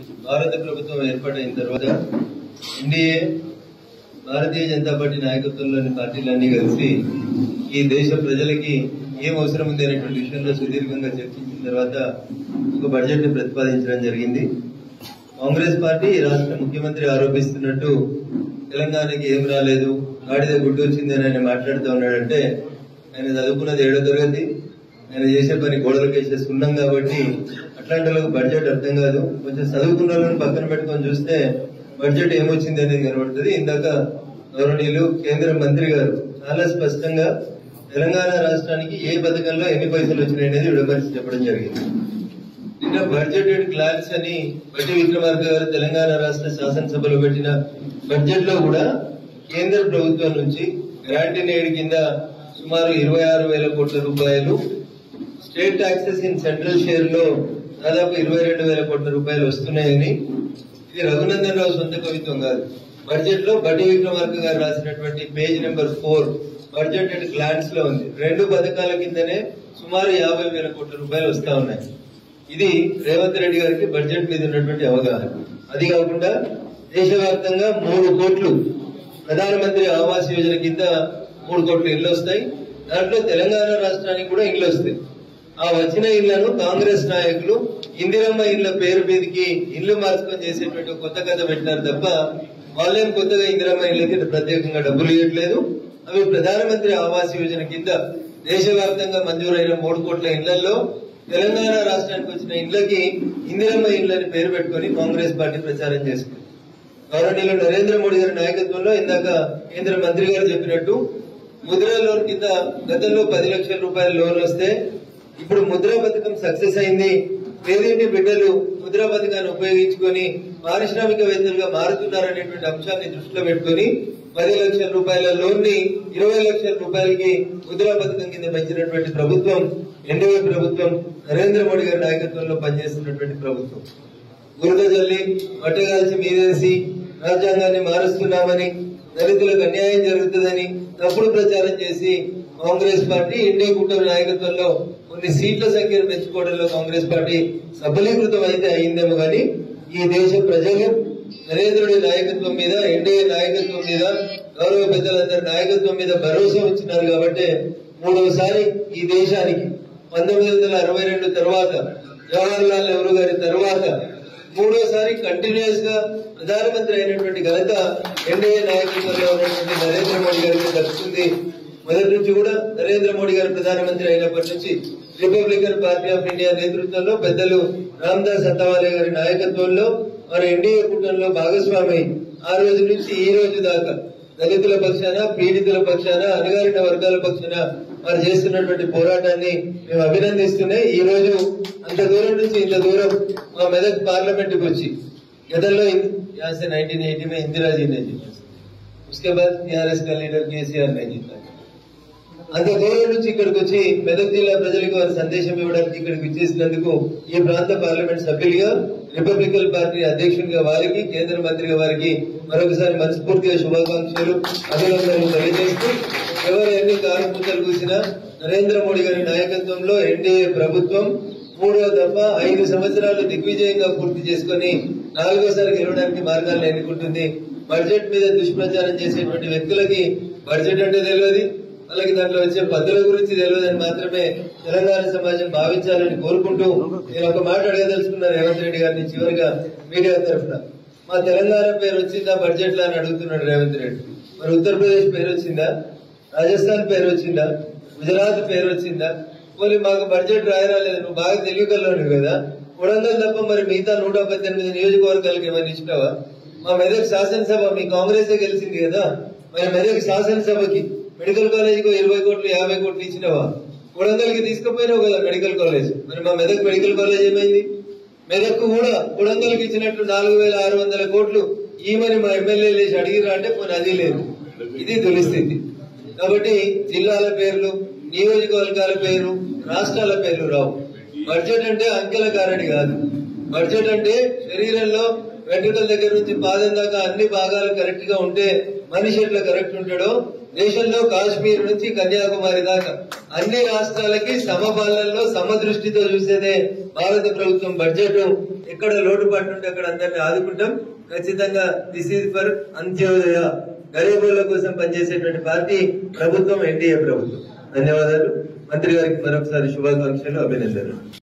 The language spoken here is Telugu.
భారత ప్రభుత్వం ఏర్పాటైన తర్వాత ఎన్డీఏ భారతీయ జనతా పార్టీ నాయకత్వంలోని పార్టీలన్నీ కలిసి ఈ దేశ ప్రజలకి ఏం అవసరం ఉంది అనేటువంటి విషయంలో సుదీర్ఘంగా చర్చించిన తర్వాత ఒక బడ్జెట్ ని ప్రతిపాదించడం జరిగింది కాంగ్రెస్ పార్టీ ఈ రాష్ట్ర ముఖ్యమంత్రి ఆరోపిస్తున్నట్టు తెలంగాణకి ఏం రాలేదు గాడిద గుడ్డు వచ్చింది అని ఆయన మాట్లాడుతూ ఉన్నాడంటే ఆయన చదువుకున్నది ఏడో తరగతి ఆయన చేసే పని గోడలకు వేసే సున్నం కాబట్టి అట్లాంటి వాళ్ళకి బడ్జెట్ అర్థం కాదు కొంచెం చదువుకున్న వాళ్ళని పక్కన పెట్టుకొని చూస్తే బడ్జెట్ ఏమొచ్చింది అనేది కనబడుతుంది ఇందాక గౌరవనీయులు కేంద్ర మంత్రి గారు చాలా స్పష్టంగా తెలంగాణ రాష్ట్రానికి ఏ పథకంలో ఎన్ని పైసలు వచ్చినాయి అనేది విడమరిచి చెప్పడం జరిగింది నిన్న బడ్జెటెడ్ క్లాస్ అని బట్టి విక్రమార్క గారు తెలంగాణ రాష్ట్ర శాసనసభలో పెట్టిన బడ్జెట్ లో కూడా కేంద్ర ప్రభుత్వం నుంచి గ్రాంట్ ఎయిడ్ కింద సుమారు ఇరవై ఆరు వేల కోట్ల రూపాయలు state taxes in central share లో దాదాపు ఇరవై రెండు వేల కోట్ల రూపాయలు వస్తున్నాయని ఇది రఘునందన్ రావు సొంత కవిత్వం కాదు బడ్జెట్ లో బట్టి విక్రమార్క గారు రాసినటువంటి page number four budget and glance లో ఉంది రెండు పథకాల కిందనే సుమారు యాభై వేల కోట్ల రూపాయలు వస్తా ఉన్నాయి ఇది రేవంత్ రెడ్డి గారికి బడ్జెట్ మీద ఉన్నటువంటి అవగాహన అది కాకుండా దేశవ్యాప్తంగా మూడు కోట్లు ప్రధానమంత్రి ఆవాస్ యోజన కింద మూడు కోట్ల ఇళ్లు వస్తాయి దాంట్లో తెలంగాణ రాష్ట్రానికి కూడా ఇళ్లు వస్తాయి ఆ వచ్చిన ఇళ్లను కాంగ్రెస్ నాయకులు ఇందిరమ్మ ఇళ్ల పేరు మీదకి ఇల్లు మార్చుకొని చేసేటువంటి ఒక కొత్త కథ పెట్టినారు తప్ప వాళ్ళేం కొత్తగా ఇందిరమ్మ ఇళ్ళకి ప్రత్యేకంగా డబ్బులు ఇవ్వట్లేదు అవి ప్రధానమంత్రి ఆవాస్ యోజన కింద దేశవ్యాప్తంగా మంజూరైన మూడు కోట్ల ఇళ్లలో తెలంగాణ రాష్ట్రానికి వచ్చిన ఇళ్లకి ఇందిరమ్మ ఇళ్లని పేరు పెట్టుకొని కాంగ్రెస్ పార్టీ ప్రచారం చేసుకుంది గౌరవనీయులు నరేంద్ర మోడీ గారి నాయకత్వంలో ఇందాక కేంద్ర మంత్రి గారు చెప్పినట్టు ముద్రా లోన్ కింద గతంలో పది లక్షల రూపాయల లోన్ వస్తే ఇప్పుడు ముద్రా పథకం సక్సెస్ అయింది పేదింటి బిడ్డలు ముద్రా పథకాన్ని ఉపయోగించుకొని పారిశ్రామికవేత్తలుగా మారుతున్నారనేటువంటి అంశాన్ని దృష్టిలో పెట్టుకొని పది లక్షల రూపాయల లోన్ ని ఇరవై లక్షల రూపాయలకి ముద్రా పథకం కింద పెంచినటువంటి ప్రభుత్వం ఎన్డీఏ ప్రభుత్వం నరేంద్ర మోడీ గారి నాయకత్వంలో పనిచేస్తున్నటువంటి ప్రభుత్వం బురద జల్లి మట్టగాల్చి మీదేసి రాజ్యాంగాన్ని మారుస్తున్నామని దళితులకు అన్యాయం జరుగుతుందని తప్పుడు ప్రచారం చేసి కాంగ్రెస్ పార్టీ ఎన్డీఏ కూటమి నాయకత్వంలో కొన్ని సీట్ల సంఖ్యను పెంచుకోవడంలో కాంగ్రెస్ పార్టీ సఫలీకృతం అయితే అయిందేమో కానీ ఈ దేశ ప్రజలు నరేంద్రుడి నాయకత్వం మీద ఎన్డీఏ నాయకత్వం మీద గౌరవ పెద్దలందరి నాయకత్వం మీద భరోసా ఉంచినారు కాబట్టి మూడవసారి ఈ దేశానికి పంతొమ్మిది వందల అరవై రెండు తర్వాత జవహర్లాల్ నెహ్రూ గారి తర్వాత మూడోసారి కంటిన్యూస్ గా ప్రధానమంత్రి అయినటువంటి ఘనత ఎన్డీఏ నాయకత్వంలో ఉన్నటువంటి నరేంద్ర మోడీ గారికి దక్కుతుంది మొదటి నుంచి కూడా నరేంద్ర మోడీ గారు ప్రధానమంత్రి అయినప్పటి నుంచి రిపబ్లికన్ పార్టీ ఆఫ్ ఇండియా నేతృత్వంలో పెద్దలు రామ్దాస్ అత్తవాలే గారి నాయకత్వంలో మన ఎన్డీఏ కూటమిలో భాగస్వామి ఆ రోజు నుంచి ఈ రోజు దాకా దళితుల పక్షాన పీడితుల పక్షాన అణగారిన వర్గాల పక్షాన వారు చేస్తున్నటువంటి పోరాటాన్ని మేము అభినందిస్తున్నాయి ఈ రోజు అంత దూరం నుంచి ఇంత దూరం మా మెదక్ పార్లమెంట్ కి వచ్చి గతంలో यहाँ से 1980 में इंदिरा जी ने जीता उसके बाद टीआरएस का लीडर केसीआर ने जीता అంత దూరం నుంచి ఇక్కడికి వచ్చి మెదక్ జిల్లా ప్రజలకు వారి సందేశం ఇవ్వడానికి ఇక్కడికి ఇచ్చేసినందుకు ఈ ప్రాంత పార్లమెంట్ సభ్యులుగా రిపబ్లికన్ పార్టీ అధ్యక్షునిగా వారికి కేంద్ర మంత్రిగా వారికి మరొకసారి మనస్ఫూర్తిగా శుభాకాంక్షలు అభినందనలు తెలియజేస్తూ ఎవరు ఎన్ని కారుపూతలు కూసినా నరేంద్ర మోడీ గారి నాయకత్వంలో ఎన్డీఏ ప్రభుత్వం మూడో దఫ ఐదు సంవత్సరాలు దిగ్విజయంగా పూర్తి చేసుకుని నాలుగోసారి గెలవడానికి మార్గాలను ఎన్నుకుంటుంది బడ్జెట్ మీద దుష్ప్రచారం చేసేటువంటి వ్యక్తులకి బడ్జెట్ అంటే తెలియదు వాళ్ళకి దాంట్లో వచ్చే పద్ధతుల గురించి తెలియదని మాత్రమే తెలంగాణ సమాజం భావించాలని కోరుకుంటూ నేను ఒక మాట అడగదలుచుకున్నాను రేవంత్ రెడ్డి గారిని చివరిగా మీడియా తరఫున మా తెలంగాణ పేరు వచ్చిందా బడ్జెట్ లో అని అడుగుతున్నాడు రేవంత్ రెడ్డి మరి ఉత్తరప్రదేశ్ పేరు వచ్చిందా రాజస్థాన్ పేరు వచ్చిందా గుజరాత్ పేరు వచ్చిందా పోనీ మాకు బడ్జెట్ రాయరాలేదు నువ్వు బాగా తెలియగలను కదా కొడంగల్ తప్ప మరి మిగతా నూట పద్దెనిమిది నియోజకవర్గాలకు ఏమైనా ఇచ్చినావా మా మెదక్ శాసనసభ మీ కాంగ్రెసే గెలిచింది కదా మరి మెదక్ శాసనసభకి మెడికల్ కాలేజీకి ఇరవై కోట్లు యాభై కోట్లు ఇచ్చినావా కొడంగల్కి తీసుకుపోయినావు కదా మెడికల్ కాలేజ్ మరి మా మెదక్ మెడికల్ కాలేజ్ ఏమైంది మెదక్ కూడా కొడంగల్కి ఇచ్చినట్టు నాలుగు వేల ఆరు వందల కోట్లు ఈమని మా ఎమ్మెల్యే లేచి అడిగిరా అంటే పోనీ అది లేదు ఇది దులిస్థితి కాబట్టి జిల్లాల పేర్లు నియోజకవర్గాల పేరు రాష్ట్రాల పేర్లు రావు బడ్జెట్ అంటే అంకెల కారణి కాదు బడ్జెట్ అంటే శరీరంలో వెంట్రుకల దగ్గర నుంచి పాదం దాకా అన్ని భాగాలు కరెక్ట్ గా ఉంటే మనిషి ఎట్లా కరెక్ట్ ఉంటాడో దేశంలో కాశ్మీర్ నుంచి కన్యాకుమారి దాకా అన్ని రాష్ట్రాలకి సమపాలనలో సమదృష్టితో చూసేదే భారత ప్రభుత్వం బడ్జెట్ ఎక్కడ లోటుపాటు ఉంటే అక్కడ అందరిని ఆదుకుంటాం ఖచ్చితంగా దిస్ ఈజ్ ఫర్ అంత్యోదయ గరీబుల కోసం పనిచేసేటువంటి పార్టీ ప్రభుత్వం ఎన్డీఏ ప్రభుత్వం ధన్యవాదాలు మంత్రి గారికి మరొకసారి శుభాకాంక్షలు అభినందనలు